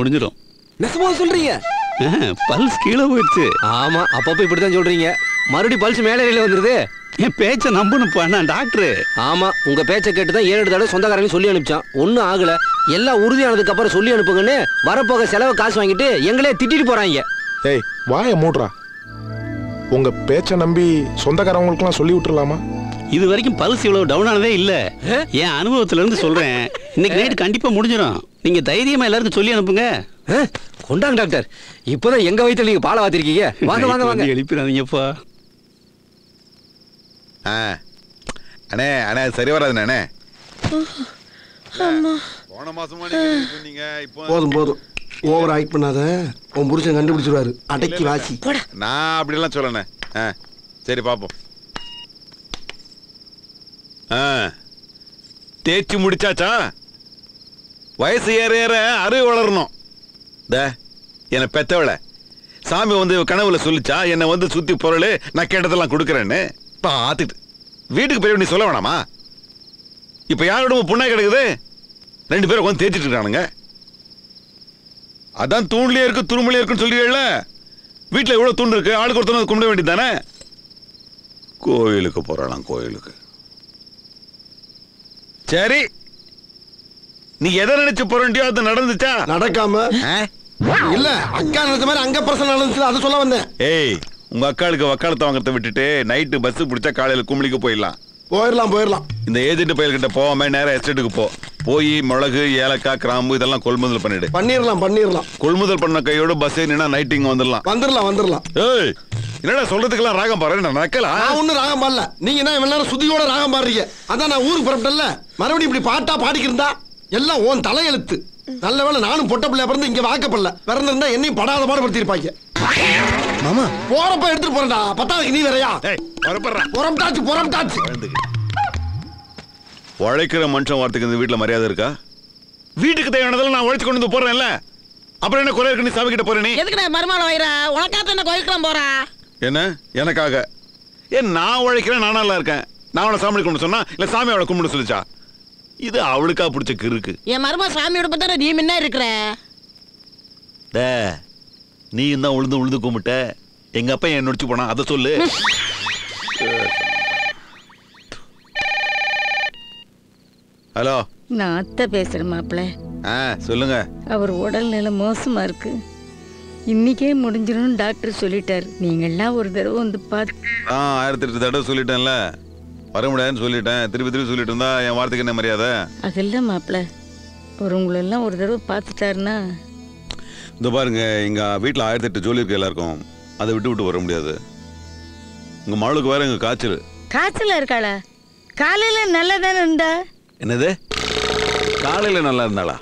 முடிஞ்சிடும் நெசமா சொல்றீங்க பல்ஸ் கீழே போயிடுச்சு ஆமா அப்பப்ப இப்படித்தான் சொல்றீங்க மறுபடியும் பல்ஸ் மேலேறியில வந்துருது என் பேச்சை நம்பணும்ப்பா நான் டாக்டரு ஆமா உங்க பேச்சை கேட்டு தான் ஏழு எட்டு தடவை சொந்தக்காரங்க சொல்லி அனுப்பிச்சான் ஒன்றும் ஆகல எல்லாம் உறுதியானதுக்கு அப்புறம் சொல்லி அனுப்புங்கன்னு வரப்போக செலவு காசு வாங்கிட்டு எங்களே திட்டிட்டு போறாங்க ஏய் வாய மூடுறா உங்க பேச்ச நம்பி சொந்தக்காரவங்களுக்குலாம் சொல்லி விட்டுறலாமா இது வரைக்கும் பல்ஸ் இவ்வளவு டவுன் ஆனதே இல்ல என் அனுபவத்துல இருந்து சொல்றேன் இன்னைக்கு நைட் கண்டிப்பா முடிஞ்சிடும் நீங்க தைரியமா எல்லாருக்கும் சொல்லி அனுப்புங்க அஹ், கொண்டாங்க டாக்டர் இப்போதான் எங்க வயித்துல நீங்க பாலை வாத்திருக்கீங்க வாங்க வாங்க வாங்க எழுப்பிடாதீங்கப்பா ஆ அண்ணே அண்ணே அது சரி வராதுண்ணே அண்ணே போன மாசமா நீங்க சொன்னீங்க இப்போ போதும் போதும் ஓவர் ஆக்ட் பண்ணாத உன் புருஷன் கண்டுபிடிச்சிருவாரு அடக்கி வாசி நான் அப்படிலாம் சொல்லணே ஆ சரி பார்ப்போம் ஆ தேய்ச்சி முடிச்சாச்சா வயசு ஏற ஏற அறிவு வளரணும் த என்னை பெத்தவளை சாமி வந்து கனவுல சொல்லிச்சா என்னை வந்து சுத்தி பொருள் நான் கேட்டதெல்லாம் கொடுக்குறேன்னு பார்த்துட்டு வீட்டுக்கு போய் நீ சொல்ல வேணாமா இப்போ யாரோட புண்ணா கிடக்குது ரெண்டு பேரும் உட்காந்து தேய்ச்சிட்டு இருக்கானுங்க அதான் தூண்லயே இருக்கு துருமலையே இருக்குன்னு சொல்லிடுல வீட்டில் எவ்வளோ தூண் இருக்கு ஆளுக்கு ஒருத்தர் கும்பிட வேண்டியது தானே கோயிலுக்கு போறாளாம் கோயிலுக்கு சரி நீ எதை நினைச்சு போறண்டியோ அது நடந்துச்சா நடக்காம ஆ? இல்ல அக்கா நடந்த மாதிரி அங்க பிரச்சனை நடந்துச்சு அதை சொல்ல வந்தேன் ஏய் உங்க அக்காளுக்கு வக்காலத்தை வாங்குறத விட்டுட்டு நைட்டு பஸ் பிடிச்சா காலையில கும்பலிக்கு போயிடலாம் போயிடலாம் போயிடலாம் இந்த ஏஜென்ட் பயல்கிட்ட போகாம நேரா எஸ்டேட்டுக்கு போ போய் மிளகு ஏலக்காய் கிராம்பு இதெல்லாம் கொள்முதல் பண்ணிடு பண்ணிடலாம் பண்ணிடலாம் கொள்முதல் பண்ண கையோட பஸ் ஏறினா நைட் இங்க வந்துடலாம் வந்துடலாம் வந்துடலாம் ஏய் என்னடா சொல்றதுக்கெல்லாம் ராகம் பாரு நான் நக்கலா நான் ஒண்ணும் ராகம் பாடல நீங்க என்ன இவ்வளவு நேரம் சுதியோட ராகம் பாடுறீங்க அதான் நான் ஊருக்கு புறப்பட்டல மறுபடியும் இப்படி பாட்டா பாடிக்கிருந்தா எல்லாம் ஓன் தலையெழுத்து நல்ல வேளை நானும் பொட்ட பிள்ளைய பிறந்து இங்க வாக்கப்படல பிறந்திருந்தா என்னையும் படாத பாடுபடுத்திருப்பாங்க மாமா போறப்ப எடுத்துட்டு போறேன்டா பத்தாவதுக்கு நீ வேறையா ஏய் வரப்படுறா புறம்டாச்சு புறம்டாச்சு உழைக்கிற மனுஷன் வார்த்தைக்கு இந்த வீட்டுல மரியாதை இருக்கா வீட்டுக்கு தேவையானதெல்லாம் நான் உழைச்சு கொண்டு வந்து போறேன்ல அப்புறம் என்ன குறை இருக்கு நீ சாமி கிட்ட போற நீ எதுக்குடா மருமகளை வயிறா உனக்காத்த என்ன கோயிலுக்குலாம் போறா என்ன எனக்காக ஏன் நான் உழைக்கிறேன் நான் நல்லா இருக்கேன் நான் அவனை சாமி கொண்டு சொன்னா இல்ல சாமி அவளை கும்பிட சொல்லிச்சா இது அவளுக்கா பிடிச்ச கிறுக்கு என் மருமக சாமியோட பத்தார நீ முன்ன இருக்கிற டே நீ தான் உழுந்து உழுது கும்பிட்ட எங்க அப்பா என் நொடிச்சு போனா அதை சொல்லு ஹலோ நான் அத்தை பேசுறேன் மாப்பிள்ள ஆ சொல்லுங்க அவர் உடல்நிலை மோசமா இருக்கு இன்னைக்கே முடிஞ்சிடும் டாக்டர் சொல்லிட்டார் நீங்கள்லாம் ஒரு தடவை வந்து பார்த்து ஆ ஆயிரத்தி எட்டு தடவை சொல்லிட்டேன்ல வர முடியாதுன்னு சொல்லிட்டேன் திருப்பி திருப்பி சொல்லிட்டு இருந்தா என் வார்த்தைக்கு என்ன மரியாதை அதெல்லாம் மாப்பிள்ள அவர் உங்களெல்லாம் ஒரு தடவை பார்த்துட்டாருன்னா இந்த பாருங்க எங்க வீட்டில் ஆயிரத்தி எட்டு ஜோலி இருக்கு எல்லாருக்கும் அதை விட்டு விட்டு வர முடியாது உங்க மகளுக்கு வேற எங்க காய்ச்சல் காய்ச்சலா இருக்காளா காலையில நல்லா தானே இருந்தா என்னது காலையில நல்லா இருந்தாளா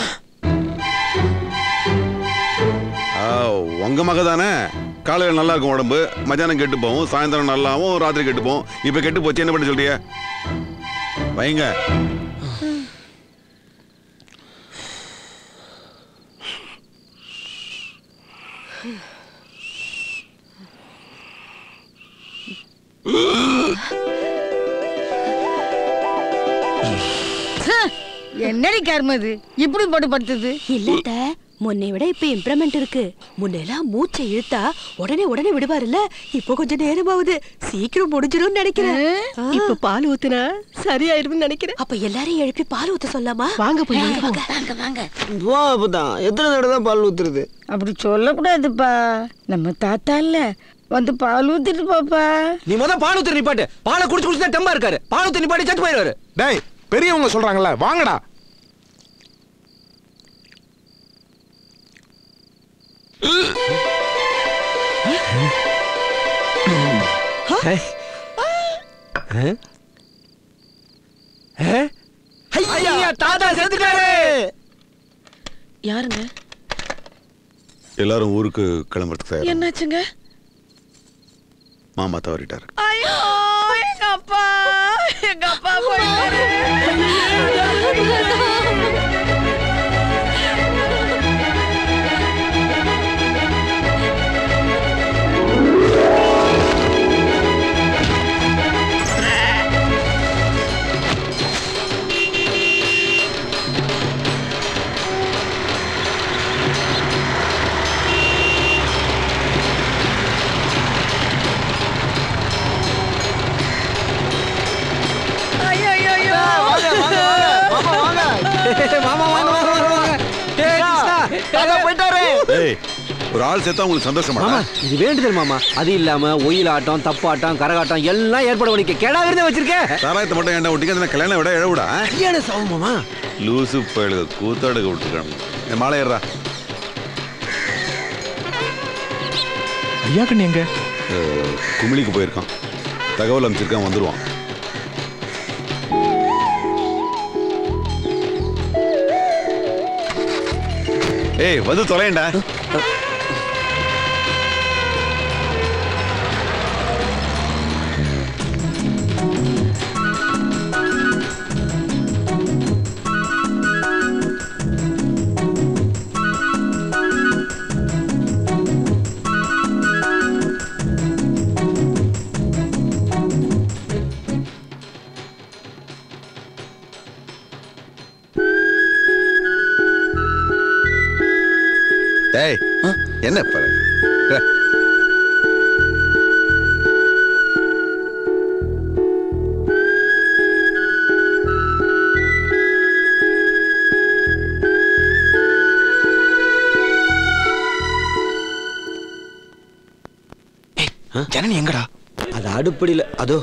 ஆ, உங்க மக தானே காலையில நல்லா இருக்கும் உடம்பு மத்தியானம் கெட்டு போகும் சாயந்தரம் நல்லாவும் ராத்திரி கெட்டு போகும் இப்ப கெட்டு போச்சு என்ன பண்ண சொல்றிய வைங்க என்னடி கர்மது இப்படி போட்டு படுத்துது இல்லத்த முன்னை விட இப்ப இம்ப்ரூவ்மெண்ட் இருக்கு முன்னெல்லாம் மூச்சை இழுத்தா உடனே உடனே விடுவாருல்ல இப்போ கொஞ்சம் நேரமாவுது சீக்கிரம் முடிஞ்சிரும் நினைக்கிறேன் இப்ப பால் ஊத்துனா சரியாயிரும்னு நினைக்கிறேன் அப்ப எல்லாரையும் எழுப்பி பால் ஊத்த சொல்லாமா வாங்க போய் வாங்க வாங்க வாங்க அப்பதான் எத்தனை தடவை தான் பால் ஊத்துறது அப்படி சொல்லக்கூடாதுப்பா நம்ம தாத்தா இல்ல வந்து பால் ஊத்திட்டு பாப்பா நீ முத பால் ஊத்துற நிப்பாட்டு பாலை குடிச்சு குடிச்சு தான் தெம்பா இருக்காரு பால் ஊத்து நிப்பாட்டி செத்து போயிடுவாரு டேய் பெரியவங்க சொல்றாங்கல்ல வாங்கடா ஐயா தாத்தா செத்துட்டாரு யாருங்க எல்லாரும் ஊருக்கு கிளம்புறதுக்கு தயாரா. என்னாச்சுங்க மாமா தவறிட்டாரு ஐயோ எங்க அப்பா எங்க அப்பா போயிட்டாரு ஏய் ஒரு ஆள் சேர்த்தா உங்களுக்கு சந்தோஷமா மாமா இது வேண்டுதல் மாமா அது இல்லாம ஒயில் ஆட்டம் தப்பாட்டம் கரகாட்டம் எல்லாம் ஏற்பாடு பண்ணிக்க கேடா விருந்தே வச்சிருக்கேன் சாராயத்தை மட்டும் ஏன்டா விட்டீங்க அதுல கல்யாணம் விட இழ விடா கல்யாண சாவு மாமா லூசு பயலுக கூத்தாடுக விட்டுருக்காங்க என் மாலை ஏறா ஐயா கண்ணு எங்க குமிழிக்கு போயிருக்கான் தகவல் அமைச்சிருக்கான் வந்துருவான் ஏய் வந்து தொலையண்டா டேய் என்ன பாரு ஜனனி எங்கடா அது அடுப்படியில அதோ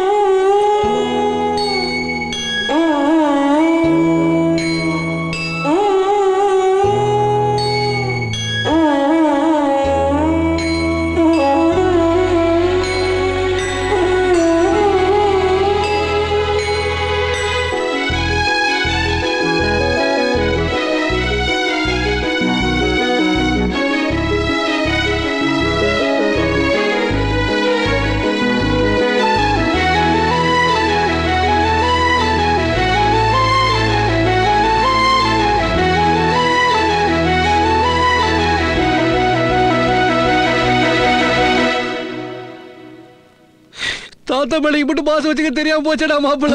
தாத்தா மேலைக்கு மட்டும் பாசம் வச்சுக்க தெரியாம போச்சடா மாப்பிள்ள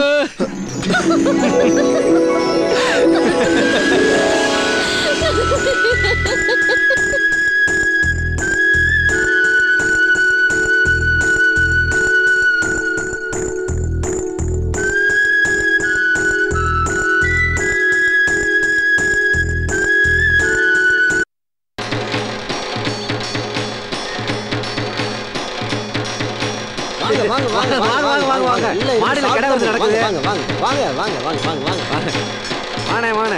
வாங்க வாங்க வாங்க வாங்க வாங்க வாங்க வாங்க மாடியில கடை வந்து நடக்குது வாங்க வாங்க வாங்க வாங்க வாங்க வாங்க வாங்க வாங்க வாணே வாணே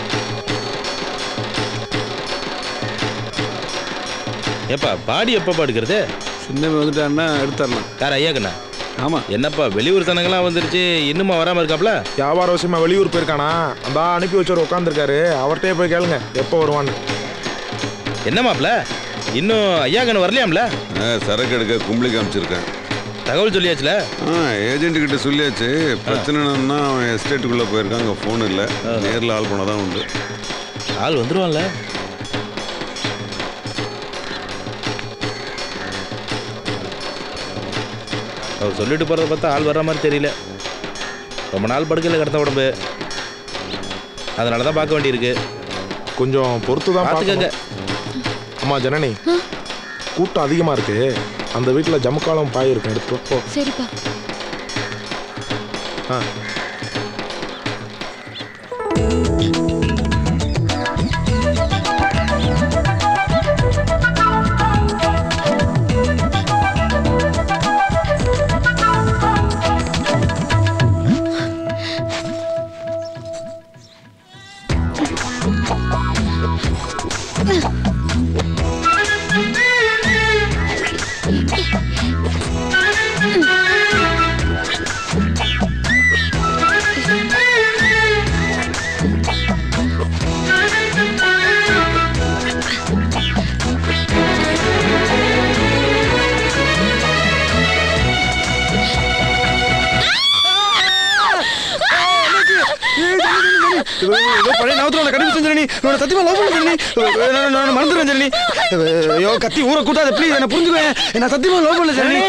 ஏப்பா பாடி எப்போ பாடுக்கிறது சின்னவன் வந்துட்டான்னா எடுத்துடலாம் யார் ஐயாக்கண்ணா ஆமா என்னப்பா வெளியூர் சனங்கள்லாம் வந்துருச்சு இன்னுமா வராம இருக்காப்ல வியாபார விஷயமா வெளியூர் போயிருக்கானா அந்த அனுப்பி வச்சவர் உட்காந்துருக்காரு அவர்கிட்டயே போய் கேளுங்க எப்போ வருவான்னு என்ன மாப்ள இன்னும் ஐயாக்கண்ணு வரலையாம்ல ஆ, சரக்கு எடுக்க கும்பலிக்கு அமைச்சிருக்கேன் தகவல் சொல்லியாச்சுல ஆ ஏஜென்ட் கிட்ட சொல்லியாச்சு பிரச்சனைனா அவன் எஸ்டேட்டுக்குள்ள போயிருக்கான் அங்கே ஃபோன் இல்லை நேரில் ஆள் போனால் தான் உண்டு ஆள் வந்துருவான்ல அவர் சொல்லிட்டு போகிறத பார்த்தா ஆள் வர்ற மாதிரி தெரியல ரொம்ப நாள் படுக்கையில் கிடந்த உடம்பு அதனால தான் பார்க்க வேண்டியிருக்கு கொஞ்சம் பொறுத்து தான் பார்த்துக்கங்க பார்க்கணும் அம்மா ஜனனி கூட்டம் அதிகமா இருக்கு அந்த வீட்டில் ஜமுக்காலம் பாய் இருக்கும் எடுத்து வா, போ சரிப்பா ஆ ஏதோ பழைய நவத்துல கண்டுபிடிச்சேன் ஜனனி உன்னை சத்தியமா லவ் பண்ண ஜனனி நான் நான் மறந்துடுறேன் ஜனனி ஐயோ கத்தி ஊரை கூட்டாத ப்ளீஸ் என்ன புரிஞ்சுக்குவேன் நான் சத்தியமா லவ் பண்ணல ஜனனி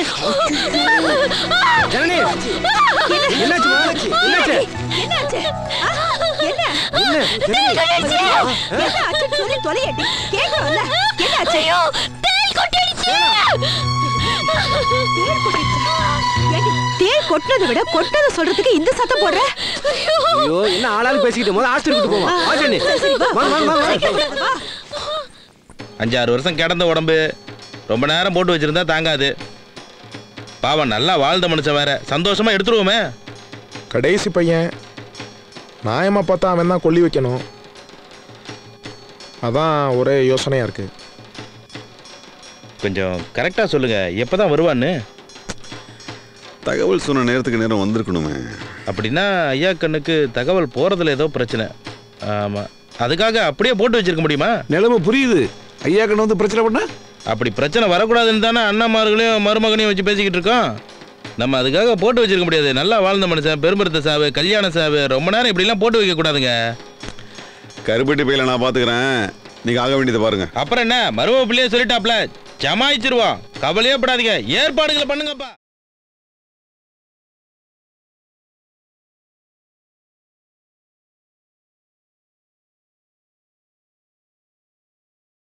ஜனனி என்னாச்சு என்னாச்சு என்னாச்சு ஆ, என்ன என்ன ஜனனி என்ன ஆச்சுன்னு சொல்லி தொலையட்டி கேக்குறோம்ல என்னாச்சு தேள் கொட்டிடுச்சு தேள் கொட்டிடுச்சா ஏண்டி, தேள் கொட்டினதை விட கொட்டதை சொல்றதுக்கு இந்த சத்தம் போடுற ஐயோ என்ன ஆளாலும் பேசிக்கிட்டு முதல்ல ஆஸ்பத்திரி கூட்டு போவோம் வா ஜெனி சரி, சரி, வா. வாங்க வாங்க வாங்க சீக்கிரம் வா. அஞ்சாறு வருஷம் கிடந்த உடம்பு ரொம்ப நேரம் போட்டு வச்சிருந்தா தாங்காது பாவம் நல்லா வாழ்ந்த மனுஷன் வேற சந்தோஷமா எடுத்துருவோமே கடைசி பையன் நியாயமா பார்த்தா அவன் தான் கொல்லி வைக்கணும் அதான் ஒரே யோசனையா இருக்கு கொஞ்சம் கரெக்டா சொல்லுங்க எப்பதான் வருவான்னு தகவல் சொன்ன நேரத்துக்கு நேரம் வந்திருக்கணுமே அப்படின்னா ஐயா கண்ணுக்கு தகவல் போறதுல ஏதோ பிரச்சனை ஆமா அதுக்காக அப்படியே போட்டு வச்சிருக்க முடியுமா நிலைமை புரியுது ஐயா கண்ணு வந்து பிரச்சனை பண்ண அப்படி பிரச்சனை வரக்கூடாதுன்னு தானே அண்ணாமார்களையும் மருமகனையும் வச்சு பேசிக்கிட்டு இருக்கோம் நம்ம அதுக்காக போட்டு வச்சிருக்க முடியாது நல்லா வாழ்ந்த மனுஷன் பெருமருத்த சாவு கல்யாண சாவு ரொம்ப நேரம் இப்படிலாம் போட்டு வைக்க கூடாதுங்க கருப்பட்டி பையில நான் பாத்துக்கிறேன் நீங்க ஆக வேண்டியதை பாருங்க அப்புறம் என்ன மருமக பிள்ளைய சொல்லிட்டாப்ல ஜமாயிச்சிருவோம் கவலையே படாதீங்க ஏற்பாடுகளை பண்ணுங்கப்பா